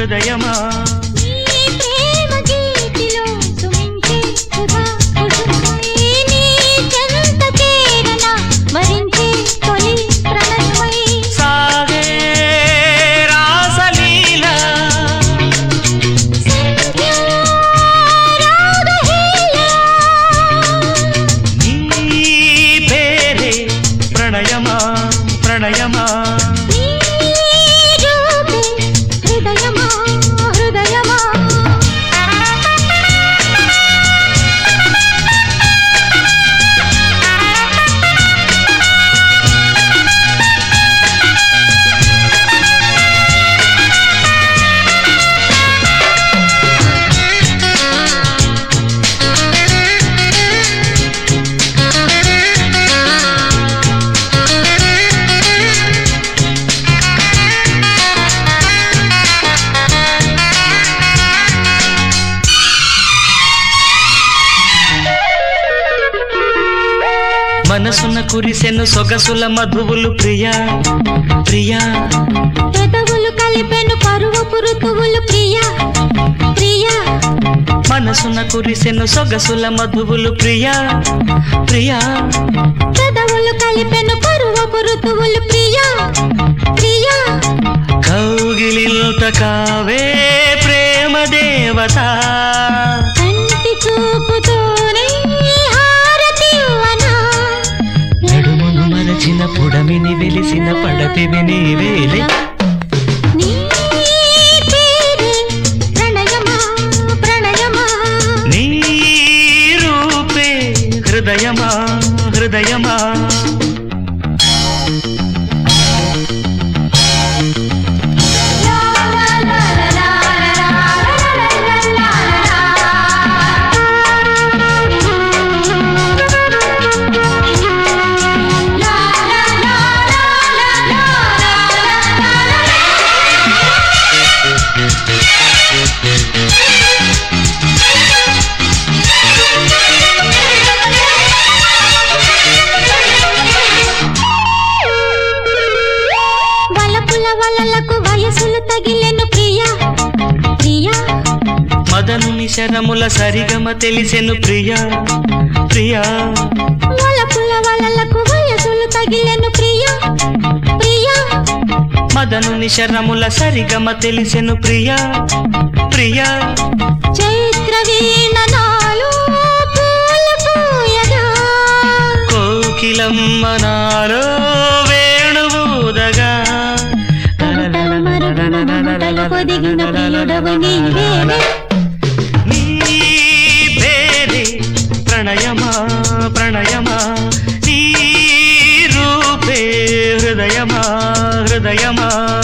హృదయమా నీ ప్రేమ గీతిలో సుమించే సుధా కుసుమై నీ చెంత చేరన వరించే తొలి ప్రణయమై సాగే రాసలీల సంధ్యా రాగహీలా నీ పేరే ప్రణయమా ప్రణయమా నీ రూపే హృదయమా హృదయమా మనసున కురిసెను సొగసుల మధువులు ప్రియా ప్రియా పెదవులు కలిపెను పరువపు ఋతువులు ప్రియా ప్రియా మనసున కురిసెను సొగసుల మధువులు ప్రియా ప్రియా పెదవులు కలిపెను పరువపు ఋతువులు ప్రియా ప్రియా కౌగిలింత కావే ప్రేమ దేవత కంటి చూపుతోనే హారతివ్వనా నడుమును మరచిన పుడమిని వెలిసిన పడతివి నీవేలే నీ పేరే ప్రణయమా ప్రణయమా నీ రూపే హృదయమా హృదయమా వలపుల వలలకు వయసులు తగిలెను ప్రియా ప్రియా మదనుని శరముల సరిగమ తెలిసెను ప్రియా ప్రియా వలపుల వలలకు వయసులు తగిలెను ప్రియా ప్రియా మదనుని శరముల సరిగమ తెలిసెను ప్రియా ప్రియా చైత్ర వీణ నాలో పూలు పూయగా కోకిలమ్మ నాలో వేణువుదగా తమటలు మరుగున మమతలు పొదిగిన ప్రియుడవు నీవేలే నీ పేరే ప్రణయమా ప్రణయమా నీ రూపే హృదయమా హృదయమా